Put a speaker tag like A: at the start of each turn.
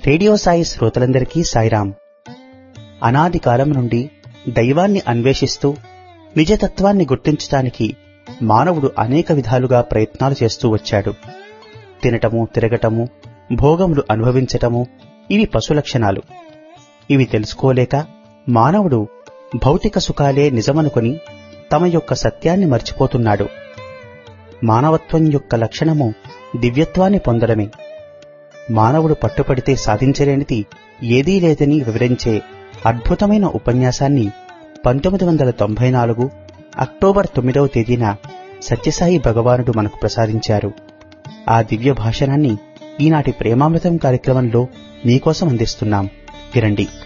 A: radio Sai శ్రోతలందరికీ సాయిరాం అనాది కాలం నుండి దైవాన్ని అన్వేషిస్తూ నిజతత్వాన్ని గుర్తించటానికి మానవుడు అనేక విధాలుగా ప్రయత్నాలు చేస్తూ వచ్చాడు తినటము తిరగటము భోగములు అనుభవించటము ఇవి పశు లక్షణాలు ఇవి తెలుసుకోలేక మానవుడు భౌతిక సుఖాలే నిజమనుకొని తమ యొక్క సత్యాన్ని మర్చిపోతున్నాడు మానవత్వం యొక్క లక్షణము దివ్యత్వాన్ని పొందడమే మానవుడు పట్టుపడితే సాధించలేనిది ఏదీ లేదని వివరించే అద్భుతమైన ఉపన్యాసాన్ని పంతొమ్మిది వందల తొంభై నాలుగు అక్టోబర్ తొమ్మిదవ తేదీన సత్యసాయి భగవానుడు మనకు ప్రసాదించారు ఆ దివ్య భాషణాన్ని ఈనాటి ప్రేమామృతం కార్యక్రమంలో మీకోసం అందిస్తున్నాం వినండి